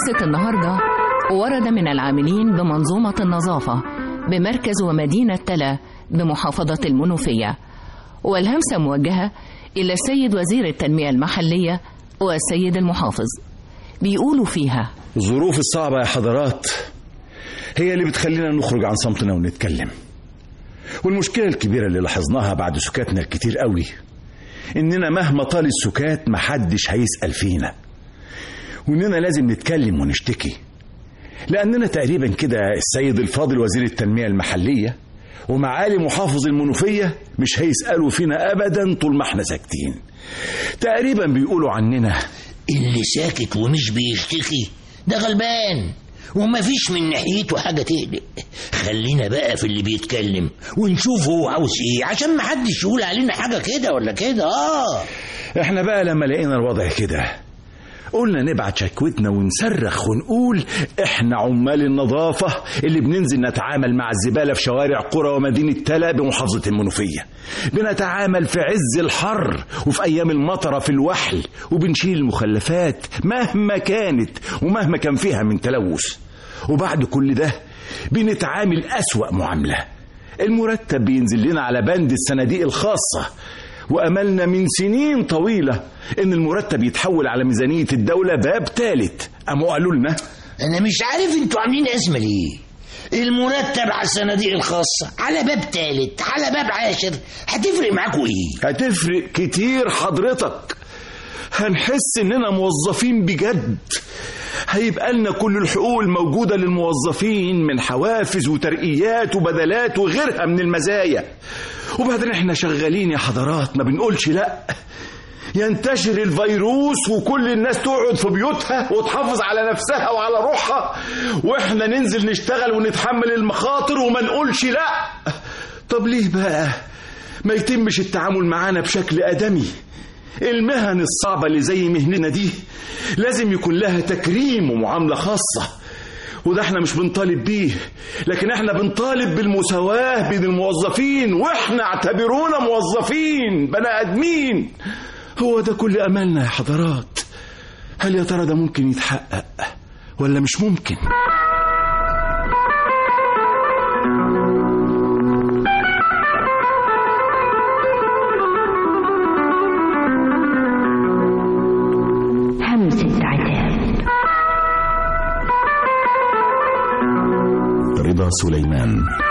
همسة النهاردة ورد من العاملين بمنظومة النظافة بمركز ومدينة تلا بمحافظة المنوفية والهمسة موجهة إلى السيد وزير التنمية المحلية والسيد المحافظ بيقولوا فيها الظروف الصعبة يا حضرات هي اللي بتخلينا نخرج عن صمتنا ونتكلم والمشكلة الكبيرة اللي لاحظناها بعد سكاتنا الكتير قوي إننا مهما طال السكات محدش هيسأل فينا وإننا لازم نتكلم ونشتكي لأننا تقريبا كده السيد الفاضل وزير التنمية المحلية ومعالي محافظ المنوفية مش هيسألوا فينا أبدا طول ما احنا ساكتين تقريبا بيقولوا عننا اللي ساكت ومش بيشتكي ده غلبان وما فيش من ناحيته حاجة تقلق خلينا بقى في اللي بيتكلم ونشوف هو عاوز ايه عشان ما حدش يقول علينا حاجة كده ولا كده اه احنا بقى لما لقينا الوضع كده قلنا نبعت شكوتنا ونصرخ ونقول احنا عمال النظافة اللي بننزل نتعامل مع الزبالة في شوارع قرى ومدينة تلا بمحافظة المنوفية بنتعامل في عز الحر وفي أيام المطرة في الوحل وبنشيل المخلفات مهما كانت ومهما كان فيها من تلوث وبعد كل ده بنتعامل أسوأ معاملة المرتب بينزل لنا على بند الصناديق الخاصة وأملنا من سنين طويلة إن المرتب يتحول على ميزانية الدولة باب ثالث قاموا قالوا لنا انا مش عارف انتوا عاملين اسم ليه المرتب على الصناديق الخاصة على باب تالت على باب عاشر هتفرق معاكوا ايه هتفرق كتير حضرتك هنحس إننا موظفين بجد هيبقى لنا كل الحقوق الموجودة للموظفين من حوافز وترقيات وبدلات وغيرها من المزايا وبعدين احنا شغالين يا حضرات ما بنقولش لا ينتشر الفيروس وكل الناس تقعد في بيوتها وتحافظ على نفسها وعلى روحها واحنا ننزل نشتغل ونتحمل المخاطر وما نقولش لا طب ليه بقى ما يتمش التعامل معانا بشكل آدمي المهن الصعبة اللي زي مهننا دي لازم يكون لها تكريم ومعاملة خاصة وده احنا مش بنطالب بيه لكن احنا بنطالب بالمساواة بين الموظفين واحنا اعتبرونا موظفين بني ادمين هو ده كل املنا يا حضرات هل يا ترى ده ممكن يتحقق ولا مش ممكن همسة عتاب رضا سليمان